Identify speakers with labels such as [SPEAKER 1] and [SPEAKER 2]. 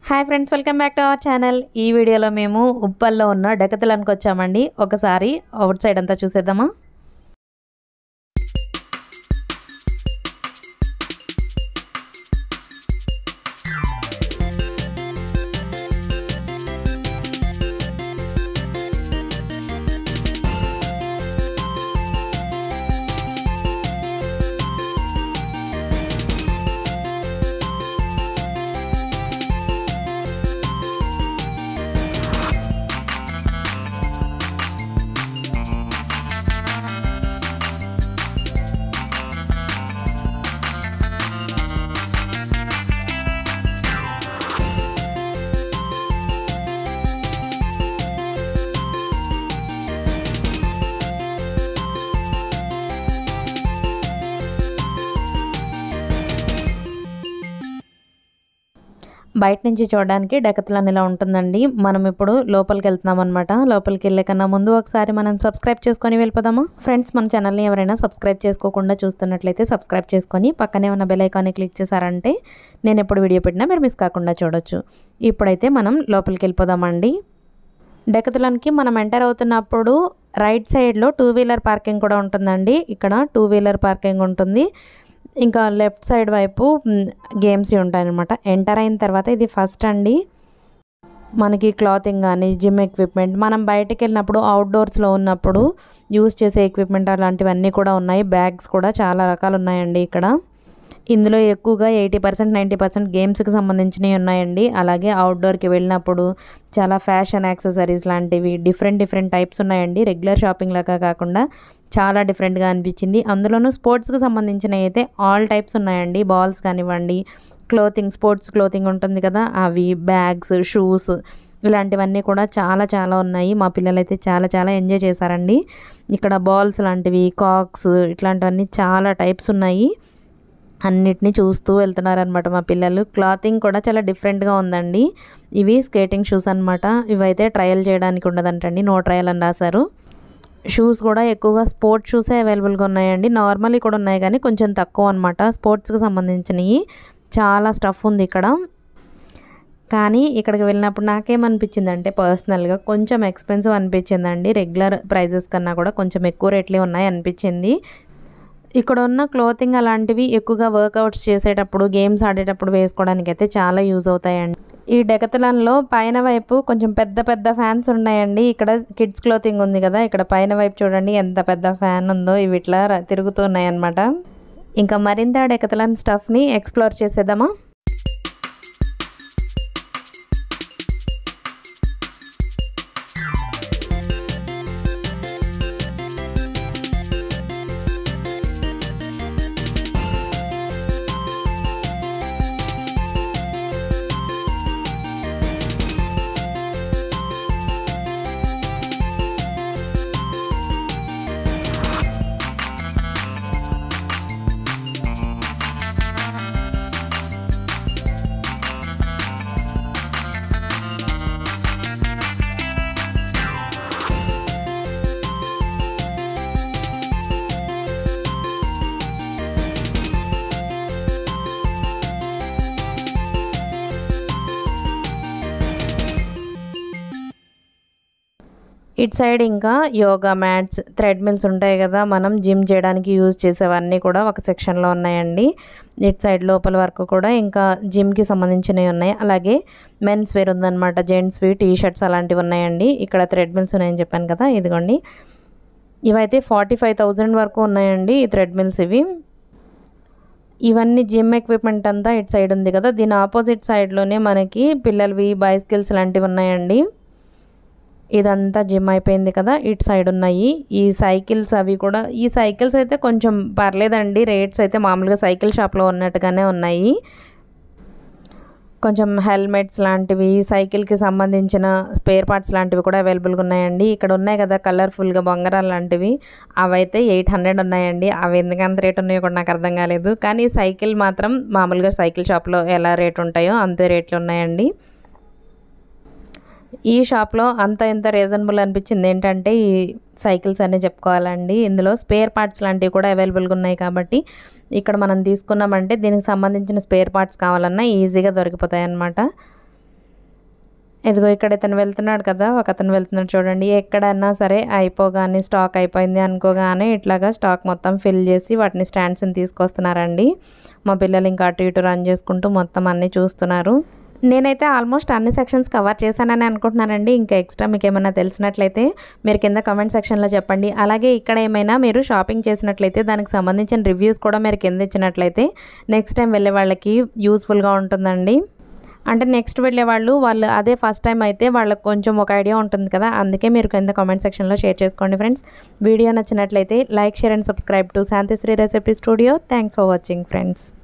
[SPEAKER 1] hi friends welcome back to our channel ఈ వీడియోలో మేము ఉప్పల్లో ఉన్న డెకతలానికి వచ్చామండి ఒకసారి అవుట్ సైడ్ అంతా చూసేద్దామా బయట నుంచి చూడడానికి డెకతలాన్ ఇలా ఉంటుందండి మనం ఇప్పుడు లోపలికి వెళ్తున్నాం అనమాట లోపలికి వెళ్ళే కన్నా ముందు ఒకసారి మనం సబ్స్క్రైబ్ చేసుకొని వెళ్ళిపోదామా ఫ్రెండ్స్ మన ఛానల్ని ఎవరైనా సబ్స్క్రైబ్ చేసుకోకుండా చూస్తున్నట్లయితే సబ్స్క్రైబ్ చేసుకొని పక్కనే ఉన్న బెల్ ఐకాన్ని క్లిక్ చేశారంటే నేను ఎప్పుడు వీడియో పెట్టినా మీరు మిస్ కాకుండా చూడొచ్చు ఇప్పుడైతే మనం లోపలికి వెళ్ళిపోదామండి డెకతలాన్కి మనం ఎంటర్ అవుతున్నప్పుడు రైట్ సైడ్లో టూ వీలర్ పార్కింగ్ కూడా ఉంటుందండి ఇక్కడ టూ వీలర్ పార్కింగ్ ఉంటుంది ఇంకా లెఫ్ట్ సైడ్ వైపు గేమ్స్ ఉంటాయి అనమాట ఎంటర్ అయిన తర్వాత ఇది ఫస్ట్ అండి మనకి క్లాతింగ్ కానీ జిమ్ ఎక్విప్మెంట్ మనం బయటకు వెళ్ళినప్పుడు అవుట్డోర్స్లో ఉన్నప్పుడు యూస్ చేసే ఎక్విప్మెంట్ అలాంటివన్నీ కూడా ఉన్నాయి బ్యాగ్స్ కూడా చాలా రకాలు ఉన్నాయండి ఇక్కడ ఇందులో ఎక్కువగా ఎయిటీ పర్సెంట్ నైంటీ పర్సెంట్ గేమ్స్కి సంబంధించినవి ఉన్నాయండి అలాగే అవుట్డోర్కి వెళ్ళినప్పుడు చాలా ఫ్యాషన్ యాక్సెసరీస్ లాంటివి డిఫరెంట్ డిఫరెంట్ టైప్స్ ఉన్నాయండి రెగ్యులర్ షాపింగ్ లాగా కాకుండా చాలా డిఫరెంట్గా అనిపించింది అందులోనూ స్పోర్ట్స్కి సంబంధించినవి అయితే ఆల్ టైప్స్ ఉన్నాయండి బాల్స్ కానివ్వండి క్లోతింగ్ స్పోర్ట్స్ క్లోతింగ్ ఉంటుంది కదా అవి బ్యాగ్స్ షూస్ ఇలాంటివన్నీ కూడా చాలా చాలా ఉన్నాయి మా పిల్లలైతే చాలా చాలా ఎంజాయ్ చేశారండి ఇక్కడ బాల్స్ లాంటివి కాక్స్ ఇట్లాంటివన్నీ చాలా టైప్స్ ఉన్నాయి అన్నిటినీ చూస్తూ వెళ్తున్నారనమాట మా పిల్లలు క్లాతింగ్ కూడా చాలా డిఫరెంట్గా ఉందండి ఇవి స్కేటింగ్ షూస్ అనమాట ఇవైతే ట్రయల్ చేయడానికి ఉండదంటండి నో ట్రయల్ అని రాశారు షూస్ కూడా ఎక్కువగా స్పోర్ట్స్ షూసే అవైలబుల్గా ఉన్నాయండి నార్మల్ కూడా ఉన్నాయి కానీ కొంచెం తక్కువ అనమాట స్పోర్ట్స్కి సంబంధించినవి చాలా స్టఫ్ ఉంది ఇక్కడ కానీ ఇక్కడికి వెళ్ళినప్పుడు నాకేమనిపించింది అంటే పర్సనల్గా కొంచెం ఎక్స్పెన్సివ్ అనిపించిందండి రెగ్యులర్ ప్రైజెస్ కన్నా కూడా కొంచెం ఎక్కువ రేట్లే ఉన్నాయి అనిపించింది ఇక్కడ ఉన్న క్లోతింగ్ అలాంటివి ఎక్కువగా వర్కౌట్స్ చేసేటప్పుడు గేమ్స్ ఆడేటప్పుడు వేసుకోవడానికి అయితే చాలా యూజ్ అవుతాయండి ఈ డెకతలాన్లో పైన వైపు కొంచెం పెద్ద పెద్ద ఫ్యాన్స్ ఉన్నాయండి ఇక్కడ కిడ్స్ క్లోతింగ్ ఉంది కదా ఇక్కడ పైన వైపు చూడండి ఎంత పెద్ద ఫ్యాన్ ఉందో ఇవి ఇట్లా తిరుగుతున్నాయి అనమాట ఇంకా మరింత డెకతలాన్ స్టఫ్ని ఎక్స్ప్లోర్ చేసేద్దామా ఇటు సైడ్ ఇంకా యోగా మ్యాట్స్ థ్రెడ్ మిల్స్ ఉంటాయి కదా మనం జిమ్ చేయడానికి యూజ్ చేసేవన్నీ కూడా ఒక సెక్షన్లో ఉన్నాయండి ఇటు సైడ్ లోపల వరకు కూడా ఇంకా జిమ్కి సంబంధించినవి ఉన్నాయి అలాగే మెన్స్ వేర్ ఉందన్నమాట జెంట్స్వి టీ షర్ట్స్ అలాంటివి ఉన్నాయండి ఇక్కడ థ్రెడ్ మిల్స్ ఉన్నాయని చెప్పాను కదా ఇదిగోండి ఇవైతే ఫార్టీ ఫైవ్ థౌజండ్ వరకు ఉన్నాయండి ఈ థ్రెడ్ మిల్స్ ఇవి ఇవన్నీ జిమ్ ఎక్విప్మెంట్ అంతా ఇటు సైడ్ ఉంది కదా దీని ఆపోజిట్ సైడ్లోనే మనకి పిల్లలవి బైస్కిల్స్ లాంటివి ఉన్నాయండి ఇదంతా జిమ్ అయిపోయింది కదా ఇటు సైడ్ ఉన్నాయి ఈ సైకిల్స్ అవి కూడా ఈ సైకిల్స్ అయితే కొంచెం పర్లేదండి రేట్స్ అయితే మామూలుగా సైకిల్ షాప్లో ఉన్నట్టుగానే ఉన్నాయి కొంచెం హెల్మెట్స్ లాంటివి సైకిల్కి సంబంధించిన స్పేర్ పార్ట్స్ లాంటివి కూడా అవైలబుల్గా ఉన్నాయండి ఇక్కడ ఉన్నాయి కదా కలర్ఫుల్గా బొంగరాలు లాంటివి అవైతే ఎయిట్ హండ్రెడ్ ఉన్నాయండి అవి ఎందుకంత రేట్ ఉన్నాయో కూడా నాకు అర్థం కాలేదు కానీ సైకిల్ మాత్రం మామూలుగా సైకిల్ షాప్లో ఎలా రేట్ ఉంటాయో అంతే రేట్లు ఉన్నాయండి ఈ షాప్లో అంత ఇంత రీజనబుల్ అనిపించింది ఏంటంటే ఈ సైకిల్స్ అనే చెప్పుకోవాలండి ఇందులో స్పేర్ పార్ట్స్ లాంటివి కూడా అవైలబుల్గా ఉన్నాయి కాబట్టి ఇక్కడ మనం తీసుకున్నామంటే దీనికి సంబంధించిన స్పేర్ పార్ట్స్ కావాలన్నా ఈజీగా దొరికిపోతాయి అన్నమాట ఇదిగో ఇక్కడ ఇతను వెళ్తున్నాడు కదా ఒక అతను వెళ్తున్నాడు చూడండి ఎక్కడన్నా సరే అయిపోగానే స్టాక్ అయిపోయింది అనుకోగానే ఇట్లాగా స్టాక్ మొత్తం ఫిల్ చేసి వాటిని స్టాండ్స్ని తీసుకొస్తున్నారండి మా పిల్లలు ఇంకా అటు ఇటు రన్ చేసుకుంటూ మొత్తం అన్నీ చూస్తున్నారు నేనైతే ఆల్మోస్ట్ అన్ని సెక్షన్స్ కవర్ చేశానని అనుకుంటున్నానండి ఇంకా ఎక్స్ట్రా మీకు ఏమైనా తెలిసినట్లయితే మీరు కింద కమెంట్ సెక్షన్లో చెప్పండి అలాగే ఇక్కడ ఏమైనా మీరు షాపింగ్ చేసినట్లయితే దానికి సంబంధించిన రివ్యూస్ కూడా మీరు కింద ఇచ్చినట్లయితే నెక్స్ట్ టైం వెళ్ళే వాళ్ళకి యూస్ఫుల్గా ఉంటుందండి అంటే నెక్స్ట్ వెళ్ళే వాళ్ళు వాళ్ళు అదే ఫస్ట్ టైం అయితే వాళ్ళకి కొంచెం ఒక ఐడియా ఉంటుంది కదా అందుకే మీరు కింద కామెంట్ సెక్షన్లో షేర్ చేసుకోండి ఫ్రెండ్స్ వీడియో నచ్చినట్లయితే like share and subscribe to Shantisri recipe studio thanks for watching friends